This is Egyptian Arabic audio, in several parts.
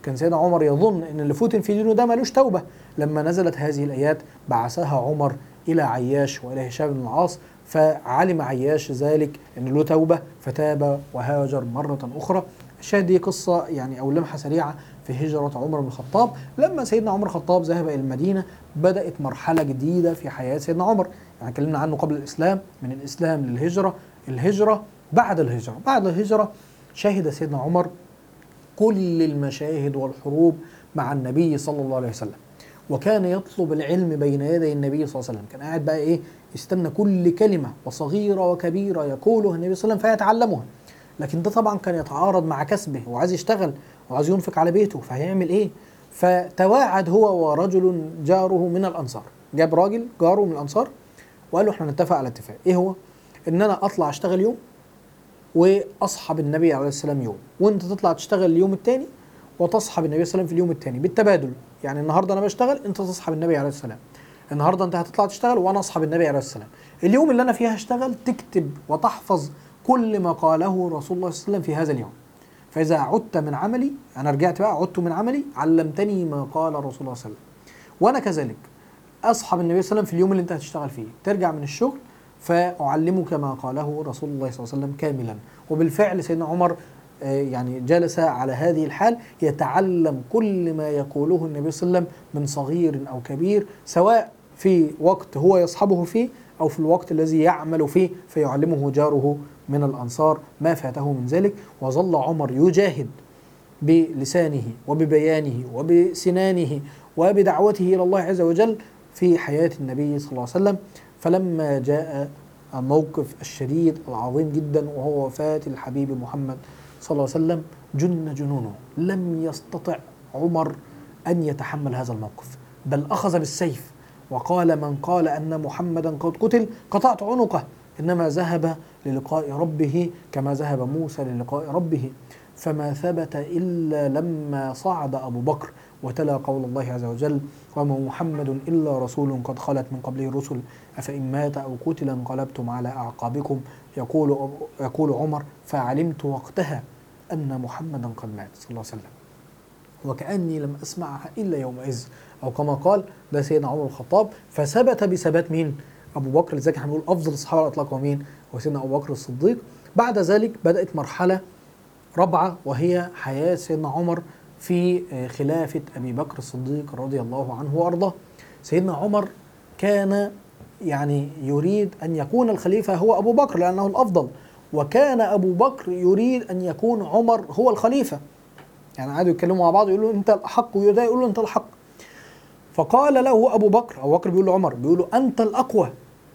كان سيدنا عمر يظن ان اللي فتن في دينه ده ملوش توبه لما نزلت هذه الايات بعثها عمر الى عياش والى هشام بن العاص فعلم عياش ذلك ان له توبه فتاب وهاجر مره اخرى الشاهد دي قصه يعني او لمحه سريعه في هجره عمر بن الخطاب لما سيدنا عمر الخطاب ذهب الى المدينه بدات مرحله جديده في حياه سيدنا عمر يعني اتكلمنا عنه قبل الاسلام من الاسلام للهجره الهجره بعد الهجره بعد الهجره شهد سيدنا عمر كل المشاهد والحروب مع النبي صلى الله عليه وسلم وكان يطلب العلم بين يدي النبي صلى الله عليه وسلم كان قاعد بقى ايه يستنى كل كلمه وصغيره وكبيره يقولها النبي صلى الله عليه وسلم فيتعلمها لكن ده طبعا كان يتعارض مع كسبه وعايز يشتغل وعايز ينفق على بيته فهيعمل ايه فتواعد هو ورجل جاره من الانصار جاب راجل جاره من الانصار وقال له احنا نتفق على اتفاق ايه هو ان انا اطلع اشتغل يوم واصحب النبي عليه السلام يوم وانت تطلع تشتغل اليوم الثاني وتصحب النبي صلى الله عليه وسلم في اليوم الثاني بالتبادل يعني النهارده انا بشتغل انت تصحب النبي عليه السلام النهارده انت هتطلع تشتغل وانا اصحب النبي عليه السلام اليوم اللي انا فيه هشتغل تكتب وتحفظ كل ما قاله رسول الله صلى الله عليه وسلم في هذا اليوم فاذا عدت من عملي انا رجعت بقى عدت من عملي علمتني ما قال رسول الله صلى الله عليه وسلم وانا كذلك اصحب النبي صلى الله عليه وسلم في اليوم اللي انت هتشتغل فيه ترجع من الشغل فاعلمك ما قاله رسول الله صلى الله عليه وسلم كاملا وبالفعل سيدنا عمر آه، يعني جلس على هذه الحال يتعلم كل ما يقوله النبي صلى الله عليه وسلم من صغير او كبير سواء في وقت هو يصحبه فيه او في الوقت الذي يعمل فيه فيعلمه جاره من الانصار ما فاته من ذلك وظل عمر يجاهد بلسانه وببيانه وبسنانه وبدعوته الى الله عز وجل في حياه النبي صلى الله عليه وسلم فلما جاء الموقف الشديد العظيم جدا وهو وفاه الحبيب محمد صلى الله عليه وسلم جن جنونه لم يستطع عمر ان يتحمل هذا الموقف بل اخذ بالسيف وقال من قال ان محمدا قد قتل قطعت عنقه انما ذهب للقاء ربه كما ذهب موسى للقاء ربه فما ثبت الا لما صعد ابو بكر وتلا قول الله عز وجل وما محمد الا رسول قد خلت من قبله الرسل افان مات او قتل انقلبتم على اعقابكم يقول يقول عمر فعلمت وقتها ان محمدا قد مات صلى الله عليه وسلم وكاني لم اسمعها الا يومئذ او كما قال ده سيدنا عمر بن الخطاب فثبت بثبات مين؟ ابو بكر لذلك احنا بنقول افضل الصحابه على الاطلاق هو مين؟ هو سيدنا ابو بكر الصديق بعد ذلك بدات مرحله رابعه وهي حياه سيدنا عمر في خلافه ابي بكر الصديق رضي الله عنه وارضاه. سيدنا عمر كان يعني يريد ان يكون الخليفه هو ابو بكر لانه الافضل وكان ابو بكر يريد ان يكون عمر هو الخليفه. يعني قعدوا يتكلموا مع بعض يقولوا انت الاحق وده يقول له انت الحق. فقال له ابو بكر ابو بكر بيقول لعمر بيقول له انت الاقوى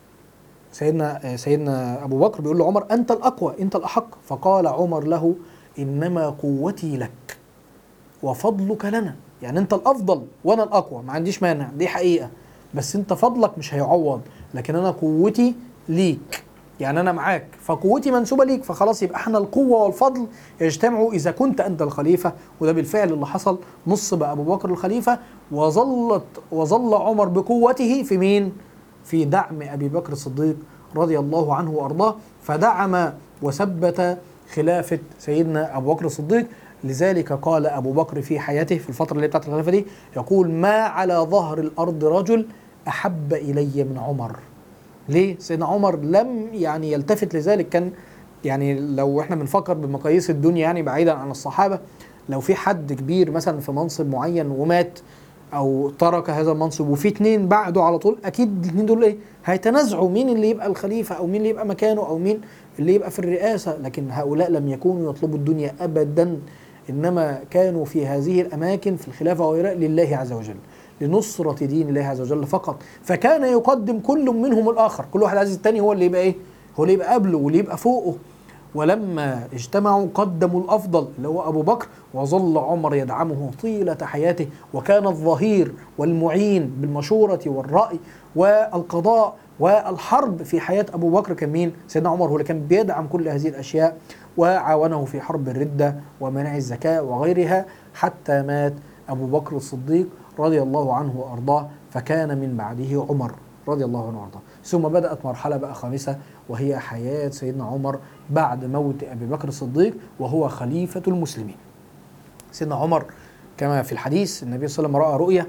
سيدنا سيدنا ابو بكر بيقول لعمر انت الاقوى انت الاحق فقال عمر له انما قوتي لك وفضلك لنا يعني انت الافضل وانا الاقوى ما عنديش مانع دي حقيقه بس انت فضلك مش هيعوض لكن انا قوتي ليك يعني انا معاك فقوتي منسوبه ليك فخلاص يبقى احنا القوه والفضل يجتمعوا اذا كنت انت الخليفه وده بالفعل اللي حصل نصب ابو بكر الخليفه وظلت وظل عمر بقوته في مين؟ في دعم ابي بكر الصديق رضي الله عنه وارضاه فدعم وثبت خلافه سيدنا ابو بكر الصديق لذلك قال ابو بكر في حياته في الفتره اللي بتاعت الخلافه دي يقول ما على ظهر الارض رجل احب الي من عمر ليه؟ سيدنا عمر لم يعني يلتفت لذلك كان يعني لو احنا بنفكر بمقاييس الدنيا يعني بعيدا عن الصحابه لو في حد كبير مثلا في منصب معين ومات او ترك هذا المنصب وفي اتنين بعده على طول اكيد الاتنين دول ايه؟ هيتنازعوا مين اللي يبقى الخليفه او مين اللي يبقى مكانه او مين اللي يبقى في الرئاسه لكن هؤلاء لم يكونوا يطلبوا الدنيا ابدا انما كانوا في هذه الاماكن في الخلافه وغيرها لله عز وجل. لنصرة دين الله عز وجل فقط فكان يقدم كل منهم الآخر كل واحد عايز التاني هو اللي يبقى إيه هو اللي يبقى قبله واللي يبقى فوقه ولما اجتمعوا قدموا الأفضل اللي هو أبو بكر وظل عمر يدعمه طيلة حياته وكان الظهير والمعين بالمشورة والرأي والقضاء والحرب في حياة أبو بكر كان مين؟ سيدنا عمر هو اللي كان بيدعم كل هذه الأشياء وعاونه في حرب الردة ومنع الزكاة وغيرها حتى مات أبو بكر الصديق رضي الله عنه وارضاه فكان من بعده عمر رضي الله عنه وارضاه ثم بدات مرحله بقى خامسه وهي حياه سيدنا عمر بعد موت ابي بكر الصديق وهو خليفه المسلمين سيدنا عمر كما في الحديث النبي صلى الله عليه وسلم راى رؤيا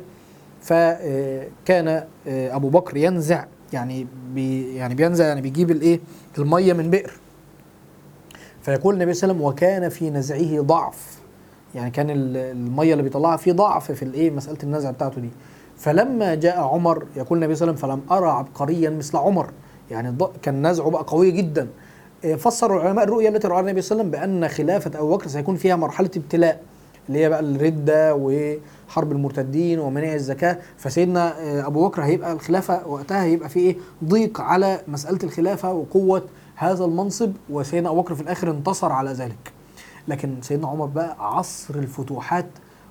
فكان ابو بكر ينزع يعني بي يعني بينزع يعني بيجيب الايه الميه من بئر فيقول النبي صلى الله عليه وسلم وكان في نزعه ضعف يعني كان ال- الميه اللي بيطلعها فيه ضعف في الايه مساله النزع بتاعته دي فلما جاء عمر يقول النبي صلى الله عليه وسلم فلم ارى عبقريا مثل عمر يعني الض- كان نزعه بقى قوي جدا إيه، فسر العلماء الرؤيا التي رآها النبي صلى الله عليه وسلم بأن خلافة أبو بكر سيكون فيها مرحلة ابتلاء اللي هي بقى الردة وحرب المرتدين ومنع الزكاة فسيدنا آه، أبو بكر هيبقى الخلافة وقتها هيبقى في إيه ضيق على مسألة الخلافة وقوة هذا المنصب وسيدنا أبو بكر في الآخر انتصر على ذلك لكن سيدنا عمر بقى عصر الفتوحات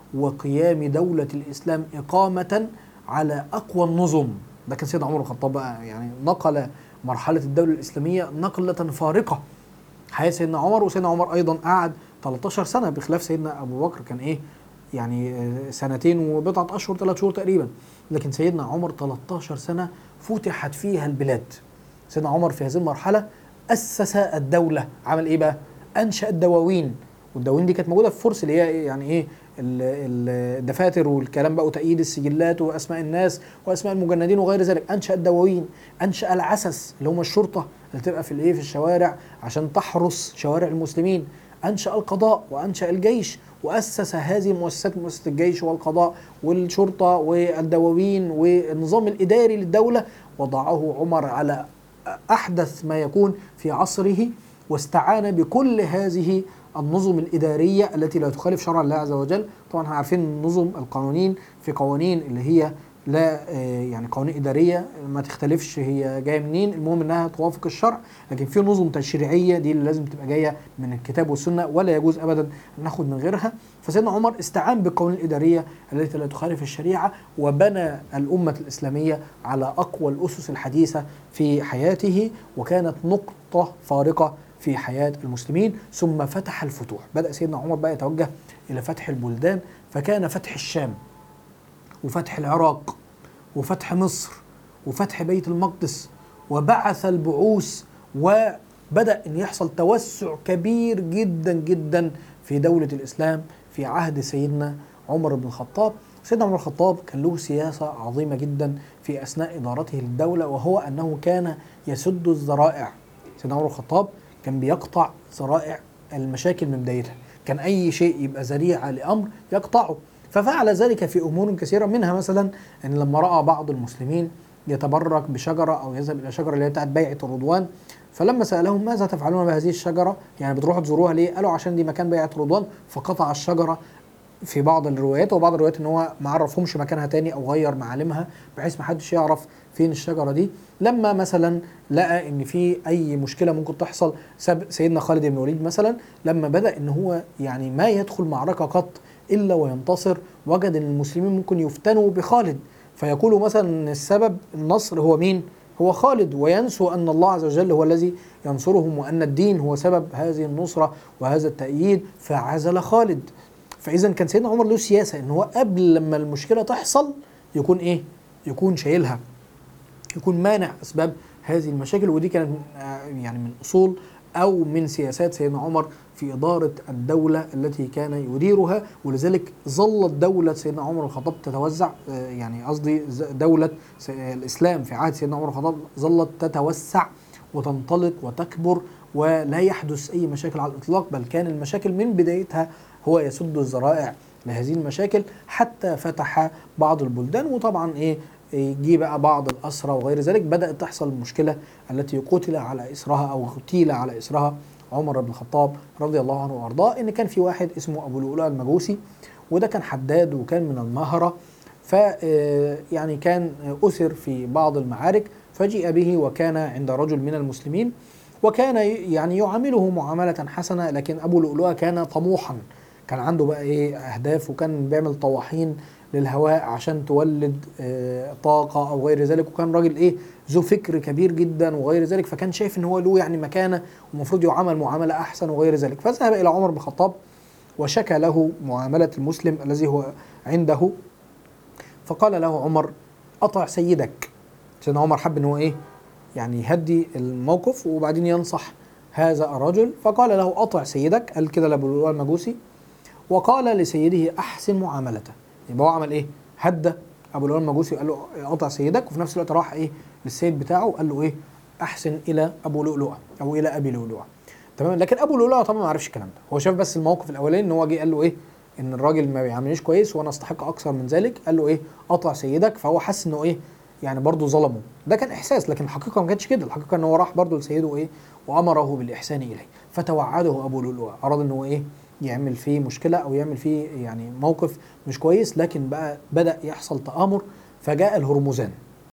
وقيام دولة الإسلام إقامة على أقوى النظم ده كان سيدنا عمر بن الخطاب بقى يعني نقل مرحلة الدولة الإسلامية نقلة فارقة حياة سيدنا عمر وسيدنا عمر أيضا قعد 13 سنة بخلاف سيدنا أبو بكر كان إيه يعني آه، سنتين وبضعة أشهر ثلاث شهور تقريبا لكن سيدنا عمر 13 سنة فتحت فيها البلاد سيدنا عمر في هذه المرحلة أسس الدولة عمل إيه بقى؟ أنشأ الدواوين والدواوين دي كانت موجودة في فرس اللي هي إيه؟ يعني إيه ال- ال- الدفاتر والكلام بقى وتأييد السجلات وأسماء الناس وأسماء المجندين وغير ذلك أنشأ الدواوين أنشأ العسس اللي هم الشرطة اللي تبقى في الإيه في الشوارع عشان تحرس شوارع المسلمين أنشأ القضاء وأنشأ الجيش وأسس هذه المؤسسات مؤسسة الجيش والقضاء والشرطة والدواوين والنظام الإداري للدولة وضعه عمر على أحدث ما يكون في عصره واستعان بكل هذه النظم الإدارية التي لا تخالف شرع الله عز وجل طبعا احنا عارفين النظم القانونين في قوانين اللي هي لا آه، يعني قوانين إدارية ما تختلفش هي جاية منين المهم إنها توافق الشرع لكن في نظم تشريعية دي اللي لازم تبقى جاية من الكتاب والسنة ولا يجوز أبدا أن ناخد من غيرها فسيدنا عمر استعان بالقوانين الإدارية التي لا تخالف الشريعة وبنى الأمة الإسلامية على أقوى الأسس الحديثة في حياته وكانت نقطة فارقة في حياة المسلمين ثم فتح الفتوح بدأ سيدنا عمر بقى يتوجه إلى فتح البلدان فكان فتح الشام وفتح العراق وفتح مصر وفتح بيت المقدس وبعث البعوث وبدأ أن يحصل توسع كبير جدا جدا في دولة الإسلام في عهد سيدنا عمر بن الخطاب سيدنا عمر بن الخطاب كان له سياسة عظيمة جدا في أثناء إدارته للدولة وهو أنه كان يسد الذرائع سيدنا عمر بن الخطاب كان بيقطع ذرائع المشاكل من بدايتها كان أي شيء يبقى ذريعة لأمر يقطعه ففعل ذلك في امور كثيره منها مثلا ان لما راى بعض المسلمين يتبرك بشجره او يذهب الى شجره اللي هي بتاعت بيعه الرضوان فلما سالهم ماذا تفعلون بهذه الشجره؟ يعني بتروحوا تزوروها ليه؟ قالوا عشان دي مكان بيعه الرضوان فقطع الشجره في بعض الروايات وبعض الروايات ان هو ما عرفهمش مكانها تاني او غير معالمها بحيث ما حدش يعرف فين الشجره دي لما مثلا لقى ان في اي مشكله ممكن تحصل سب سيدنا خالد بن الوليد مثلا لما بدا ان هو يعني ما يدخل معركه قط الا وينتصر وجد ان المسلمين ممكن يفتنوا بخالد فيقولوا مثلا ان السبب النصر هو مين؟ هو خالد وينسوا ان الله عز وجل هو الذي ينصرهم وان الدين هو سبب هذه النصره وهذا التأييد فعزل خالد فاذا كان سيدنا عمر له سياسه ان هو قبل لما المشكله تحصل يكون ايه؟ يكون شايلها يكون مانع اسباب هذه المشاكل ودي كانت آه، يعني من اصول او من سياسات سيدنا عمر في اداره الدوله التي كان يديرها ولذلك ظلت دوله سيدنا عمر بن الخطاب تتوزع آه، يعني قصدي ز- دوله س- الاسلام في عهد سيدنا عمر بن الخطاب ظلت تتوسع وتنطلق وتكبر ولا يحدث اي مشاكل على الاطلاق بل كان المشاكل من بدايتها هو يسد الذرائع لهذه المشاكل حتى فتح بعض البلدان وطبعا ايه جه بقى بعض الأسرى وغير ذلك بدأت تحصل المشكلة التي قتل على إسرها أو اغتيل على إسرها عمر بن الخطاب رضي الله عنه وأرضاه إن كان في واحد اسمه أبو لؤلؤ المجوسي وده كان حداد وكان من المهرة ف آه، يعني كان أسر في بعض المعارك فجيء به وكان عند رجل من المسلمين وكان ي- يعني يعامله معاملة حسنة لكن أبو لؤلؤة كان طموحا كان عنده بقى إيه أهداف وكان بيعمل طواحين للهواء عشان تولد آه، طاقة أو غير ذلك وكان راجل إيه ذو فكر كبير جدا وغير ذلك فكان شايف إن هو له يعني مكانة ومفروض يعامل معاملة أحسن وغير ذلك فذهب إلى عمر بن الخطاب وشكى له معاملة المسلم الذي هو عنده فقال له عمر أطع سيدك سيدنا عمر حب إن هو إيه يعني يهدي الموقف وبعدين ينصح هذا الرجل فقال له أطع سيدك قال كده لأبو لؤلؤ المجوسي وقال لسيده احسن معاملته يبقى هو عمل ايه هدى ابو لؤلؤه المجوسي وقال له قطع سيدك وفي نفس الوقت راح ايه للسيد بتاعه وقال له ايه احسن الى ابو لؤلؤه او الى ابي لؤلؤه تمام لكن ابو لؤلؤه طبعا ما عرفش الكلام ده هو شاف بس الموقف الاولاني ان هو جه قال له ايه ان الراجل ما بيعاملنيش كويس وانا استحق اكثر من ذلك قال له ايه اطع سيدك فهو حس انه ايه يعني برضه ظلمه ده كان احساس لكن الحقيقه ما كانتش كده الحقيقه ان هو راح برضه لسيده ايه وامره بالاحسان اليه فتوعده ابو لؤلؤه اراد ان هو ايه يعمل فيه مشكله او يعمل فيه يعني موقف مش كويس لكن بقى بدا يحصل تامر فجاء الهرمزان